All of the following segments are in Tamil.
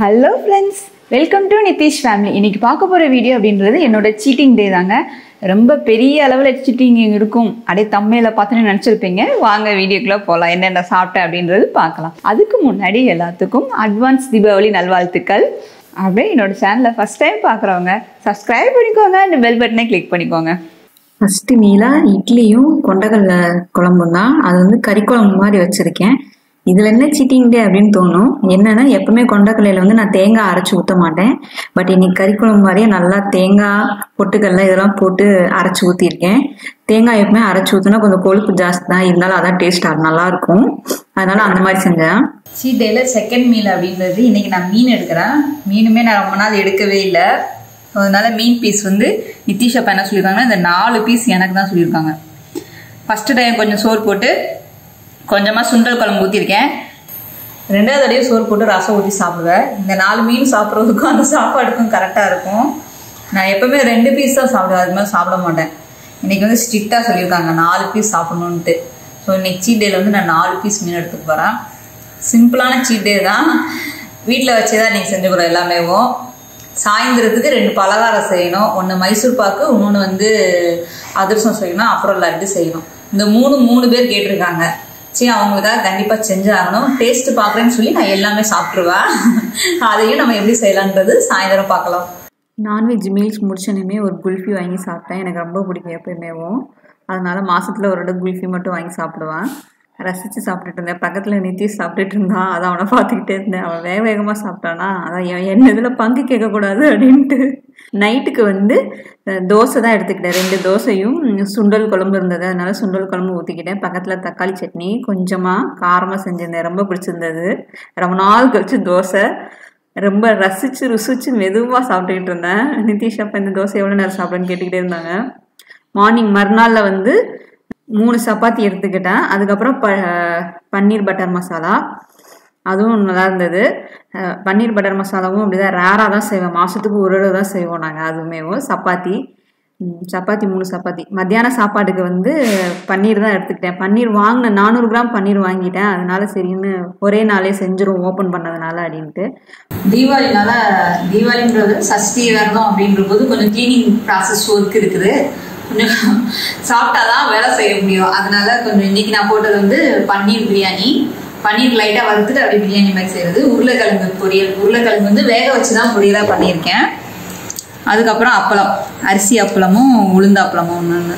hello friends welcome to Nitish family இன்னைக்கு பார்க்க போகிற வீடியோ அப்படின்றது என்னோட சீட்டிங் டே தாங்க ரொம்ப பெரிய அளவில் சீட்டிங் இருக்கும் அப்படியே தம்மையில் பார்த்துன்னு நினச்சிருப்பீங்க வாங்க வீடியோக்குள்ளே போகலாம் என்னென்ன சாப்பிட்டேன் அப்படின்றது பார்க்கலாம் அதுக்கு முன்னாடி எல்லாத்துக்கும் அட்வான்ஸ் தீபாவளி நல்வாழ்த்துக்கள் அப்படியே என்னோட சேனலை ஃபஸ்ட் டைம் பார்க்குறவங்க சப்ஸ்கிரைப் பண்ணிக்கோங்க இந்த பெல் பட்டனை கிளிக் பண்ணிக்கோங்க ஃபஸ்ட்டு மீலாக இட்லியும் கொண்டக்கடலை குழம்பும் தான் அது வந்து கறி குழம்பு மாதிரி வச்சுருக்கேன் இதில் என்ன சீட்டிங் டே அப்படின்னு தோணும் என்னன்னா எப்பவுமே கொண்டக்கடலையில் வந்து நான் தேங்காய் அரைச்சி ஊற்ற மாட்டேன் பட் இன்னைக்கு கறி குழம்பு மாதிரியே நல்லா தேங்காய் பொட்டுக்கடலை இதெல்லாம் போட்டு அரைச்சி ஊற்றிருக்கேன் தேங்காய் எப்பவுமே அரைச்சி ஊற்றினா கொஞ்சம் கொழுப்பு ஜாஸ்தி தான் இருந்தாலும் அதான் டேஸ்ட் அது நல்லாயிருக்கும் அதனால அந்த மாதிரி செஞ்சேன் சீட் டேல செகண்ட் மீல் அப்படின்றது இன்னைக்கு நான் மீன் எடுக்கிறேன் மீனுமே நான் ரொம்ப நாள் எடுக்கவே இல்லை அதனால மீன் பீஸ் வந்து நிதிஷ் அப்பா என்ன சொல்லியிருக்காங்கன்னா இந்த நாலு பீஸ் எனக்கு தான் சொல்லியிருக்காங்க ஃபஸ்ட்டு டைம் கொஞ்சம் சோறு போட்டு கொஞ்சமாக சுண்டல் குழம்பு ஊற்றிருக்கேன் ரெண்டாவது தடவை சோறு போட்டு ரசம் ஊற்றி சாப்பிடுவேன் இந்த நாலு மீன் சாப்பிட்றதுக்கும் அந்த சாப்பாடுக்கும் கரெக்டாக இருக்கும் நான் எப்பவுமே ரெண்டு பீஸ் தான் சாப்பிடுவேன் அது மாதிரி சாப்பிட மாட்டேன் இன்னைக்கு வந்து ஸ்ட்ரிக்டாக சொல்லியிருக்காங்க நாலு பீஸ் சாப்பிடணுன்ட்டு ஸோ இன்னைக்கு சீட் டேல வந்து நான் நாலு பீஸ் மீன் எடுத்துக்க போகிறேன் சிம்பிளான சீட் டே தான் வீட்டில் வச்சு தான் இன்னைக்கு செஞ்சுக்கிறோம் எல்லாமேவும் சாயந்தரத்துக்கு ரெண்டு பலகாரம் செய்யணும் ஒன்று மைசூர் பாக்கு இன்னொன்று வந்து அதிரசம் செய்யணும் அப்புறம் லட்டு செய்யணும் இந்த மூணு மூணு பேர் கேட்டிருக்காங்க சரி அவங்களுக்காக கண்டிப்பாக செஞ்சாகணும் டேஸ்ட் பார்க்குறேன்னு சொல்லி நான் எல்லாமே சாப்பிட்ருவேன் அதையும் நம்ம எப்படி செய்யலான்றது சாயந்தரம் பார்க்கலாம் நான்வெஜ் மீல்ஸ் முடிச்சோன்னே ஒரு குல்ஃபி வாங்கி சாப்பிட்டேன் எனக்கு ரொம்ப பிடிக்கும் எப்பயுமேவும் அதனால மாசத்துல ஒரு இடம் குல்ஃபி மட்டும் வாங்கி சாப்பிடுவேன் ரசித்து சாப்பிட்டுட்டு இருந்தேன் பக்கத்தில் நிதிஷ் சாப்பிட்டுட்டு இருந்தான் அதை அவனை பார்த்துக்கிட்டே இருந்தேன் அவன் வேக வேகமாக சாப்பிட்டானா அதான் என் என் இதில் பங்கு கேட்கக்கூடாது அப்படின்ட்டு நைட்டுக்கு வந்து அஹ், தோசை தான் எடுத்துக்கிட்டேன் ரெண்டு தோசையும் சுண்டல் குழம்பு இருந்தது அதனால சுண்டல் குழம்பு ஊற்றிக்கிட்டேன் பக்கத்தில் தக்காளி சட்னி கொஞ்சமாக காரமாக செஞ்சிருந்தேன் ரொம்ப பிடிச்சிருந்தது ரொம்ப நாள் கழிச்சு தோசை ரொம்ப ரசிச்சு ருசிச்சு மெதுவாக சாப்பிட்டுக்கிட்டு இருந்தேன் நிதிஷ் அப்போ இந்த தோசை எவ்வளோ நேரம் சாப்பிடுன்னு கேட்டுக்கிட்டே இருந்தாங்க மார்னிங் மறுநாளில் வந்து மூணு சப்பாத்தி எடுத்துக்கிட்டேன் அதுக்கப்புறம் ப பன்னீர் பட்டர் மசாலா அதுவும் நல்லா இருந்தது அஹ் பன்னீர் பட்டர் மசாலாவும் அப்படிதான் ரேராக தான் செய்வோம் மாதத்துக்கு ஒரு தடவை தான் செய்வோம் நாங்கள் அதுவுமேவும் சப்பாத்தி ம், சப்பாத்தி மூணு சப்பாத்தி மத்தியான சாப்பாட்டுக்கு வந்து பன்னீர் தான் எடுத்துக்கிட்டேன் பன்னீர் வாங்கினேன் நானூறு கிராம் பன்னீர் வாங்கிட்டேன் அதனால சரின்னு ஒரே நாளே செஞ்சிரும் ஓப்பன் பண்ணதுனால அப்படின்ட்டு தீபாவளினால தீபாவளின்றது சஷ்டி விரதம் அப்படின்ற போது கொஞ்சம் கிளீனிங் ப்ராசஸ் ஒர்க் இருக்குது கொஞ்சம் சாப்பிட்டாதான் வேலை செய்ய முடியும் அதனால கொஞ்சம் இன்னைக்கு நான் போட்டது வந்து பன்னீர் பிரியாணி பன்னீர் லைட்டாக வறுத்துட்டு அப்படியே பிரியாணி மாதிரி செய்யறது உருளைக்கிழங்கு பொரியல் உருளைக்கிழங்கு வந்து வேக வச்சு தான் பொரியலாக பண்ணியிருக்கேன் அதுக்கப்புறம் அப்பளம் அரிசி அப்பளமும் உளுந்த அப்பளமும் ஒன்று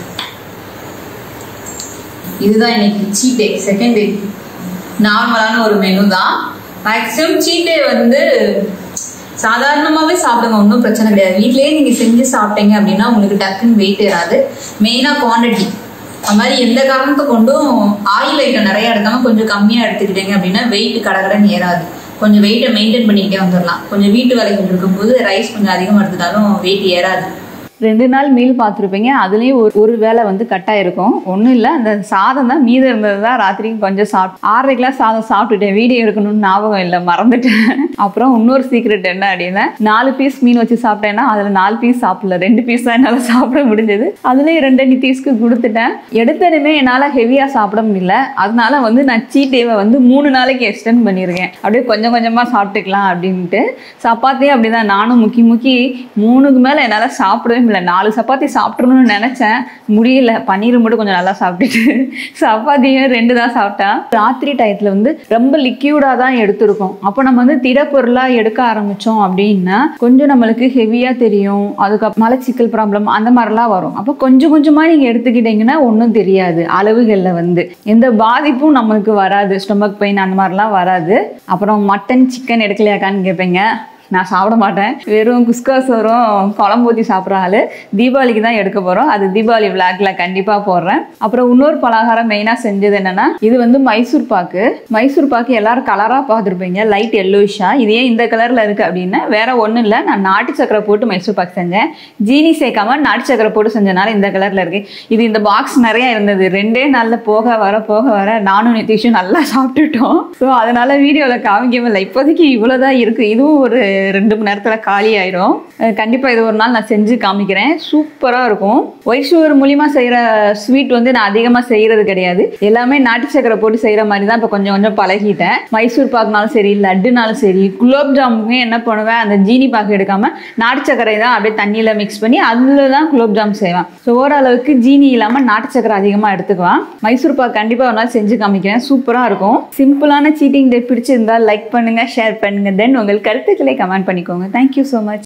இதுதான் இன்னைக்கு சீட் டே செகண்ட் டே நார்மலான ஒரு மெனு தான் மேக்ஸிமம் சீட் டே வந்து சாதாரணமாகவே சாப்பிடுங்க ஒன்றும் பிரச்சனை கிடையாது வீட்லயே நீங்கள் செஞ்சு சாப்பிட்டீங்க அப்படின்னா உங்களுக்கு டக்குன்னு வெயிட் ஏறாது மெயினாக குவாண்டிட்டி அது மாதிரி எந்த காரணத்தை கொண்டும் ஆயில் ஐட்டம் நிறைய எடுக்காம கொஞ்சம் கம்மியாக எடுத்துக்கிட்டீங்க அப்படின்னா வெயிட் கடகடன்னு ஏறாது கொஞ்சம் வெயிட்டை மெயின்டைன் பண்ணிக்கிட்டே வந்துடலாம் கொஞ்சம் வீட்டு வேலைகள் இருக்கும்போது ரைஸ் கொஞ்சம் அதிகமாக எடுத்துட்டாலும் வெயிட் ஏறாது ரெண்டு நாள் மீல் பார்த்துருப்பீங்க அதுலேயும் ஒரு ஒரு வேளை வந்து கட்டாக இருக்கும் ஒன்றும் இல்லை அந்த சாதம் தான் மீதம் இருந்தது தான் ராத்திரிக்கு கொஞ்சம் சாப்பிட்டு ஆறரை கிளாஸ் சாதம் சாப்பிட்டுட்டேன் வீடியோ எடுக்கணும்னு ஞாபகம் இல்லை மறந்துட்டேன் அப்புறம் இன்னொரு சீக்ரெட் என்ன அப்படின்னா நாலு பீஸ் மீன் வச்சு சாப்பிட்டேன்னா அதில் நாலு பீஸ் சாப்பிடல ரெண்டு பீஸ் தான் என்னால் சாப்பிட முடிஞ்சது அதுலேயும் ரெண்டு நித்தீஸ்க்கு கொடுத்துட்டேன் எடுத்ததுமே என்னால் ஹெவியாக சாப்பிட முடியல அதனால வந்து நான் சீட் டேவை வந்து மூணு நாளைக்கு எக்ஸ்டெண்ட் பண்ணியிருக்கேன் அப்படியே கொஞ்சம் கொஞ்சமாக சாப்பிட்டுக்கலாம் அப்படின்ட்டு சப்பாத்தியும் அப்படிதான் நானும் முக்கி முக்கி மூணுக்கு மேலே என்னால் சாப்பிடவே முடியல நாலு சப்பாத்தி சாப்பிட்றணும்னு நினச்சேன் முடியல பன்னீர் மட்டும் கொஞ்சம் நல்லா சாப்பிட்டுட்டு சப்பாத்தியும் ரெண்டு தான் சாப்பிட்டேன் ராத்திரி டயத்தில் வந்து ரொம்ப லிக்யூடாக தான் எடுத்திருக்கோம் அப்போ நம்ம வந்து திடப்பொருளாக எடுக்க ஆரம்பித்தோம் அப்படின்னா கொஞ்சம் நம்மளுக்கு ஹெவியாக தெரியும் அதுக்கப்புறம் மலச்சிக்கல் ப்ராப்ளம் அந்த மாதிரிலாம் வரும் அப்போ கொஞ்சம் கொஞ்சமாக நீங்கள் எடுத்துக்கிட்டீங்கன்னா ஒன்றும் தெரியாது அளவுகளில் வந்து எந்த பாதிப்பும் நம்மளுக்கு வராது ஸ்டொமக் பெயின் அந்த மாதிரிலாம் வராது அப்புறம் மட்டன் சிக்கன் எடுக்கலையாக்கான்னு கேட்பீங்க நான் சாப்பிட மாட்டேன் வெறும் குஸ்கா சோறும் குழம்பு ஊற்றி சாப்பிட்ற ஆள் தீபாவளிக்கு தான் எடுக்க போகிறோம் அது தீபாவளி விளாக்ல கண்டிப்பாக போடுறேன் அப்புறம் இன்னொரு பலகாரம் மெயினாக செஞ்சது என்னன்னா இது வந்து மைசூர் பாக்கு மைசூர் பாக்கு எல்லாரும் கலராக பார்த்துருப்பீங்க லைட் எல்லோயிஷாக இது ஏன் இந்த கலரில் இருக்குது அப்படின்னா வேற ஒன்றும் இல்லை நான் நாட்டு சக்கரை போட்டு மைசூர் பாக்கு செஞ்சேன் ஜீனி சேர்க்காம நாட்டு சக்கரை போட்டு செஞ்சனால இந்த கலரில் இருக்கு இது இந்த பாக்ஸ் நிறைய இருந்தது ரெண்டே நாளில் போக வர போக வர நானும் நிதிஷும் நல்லா சாப்பிட்டுட்டோம் ஸோ அதனால வீடியோவில் காமிக்கவே இல்லை இப்போதைக்கு இவ்வளோதான் இருக்குது இதுவும் ஒரு ரெண்டு மணி நேரத்தில் காலி ஆயிரும் கண்டிப்பாக இது ஒரு நாள் நான் செஞ்சு காமிக்கிறேன் சூப்பராக இருக்கும் ஒயிட் சுகர் மூலிமா செய்கிற ஸ்வீட் வந்து நான் அதிகமாக செய்கிறது கிடையாது எல்லாமே நாட்டு சக்கரை போட்டு செய்கிற மாதிரி தான் இப்போ கொஞ்சம் கொஞ்சம் பழகிட்டேன் மைசூர் பாக்குனாலும் சரி லட்டுனாலும் சரி குலோப் ஜாமுமே என்ன பண்ணுவேன் அந்த ஜீனி பாக்கு எடுக்காமல் நாட்டு சக்கரை தான் அப்படியே தண்ணியில் மிக்ஸ் பண்ணி அதில் தான் குலோப் ஜாம் செய்வேன் ஸோ ஓரளவுக்கு ஜீனி இல்லாமல் நாட்டு சக்கரை அதிகமாக எடுத்துக்குவேன் மைசூர் பாக் கண்டிப்பாக ஒரு நாள் செஞ்சு காமிக்கிறேன் சூப்பராக இருக்கும் சிம்பிளான சீட்டிங் டே பிடிச்சிருந்தா லைக் பண்ணுங்கள் ஷேர் பண்ணுங்கள் தென் உங்கள் கருத்துக்களை கமெண்ட் பண்ணிக்கோங்க தேங்க்யூ ஸோ மச்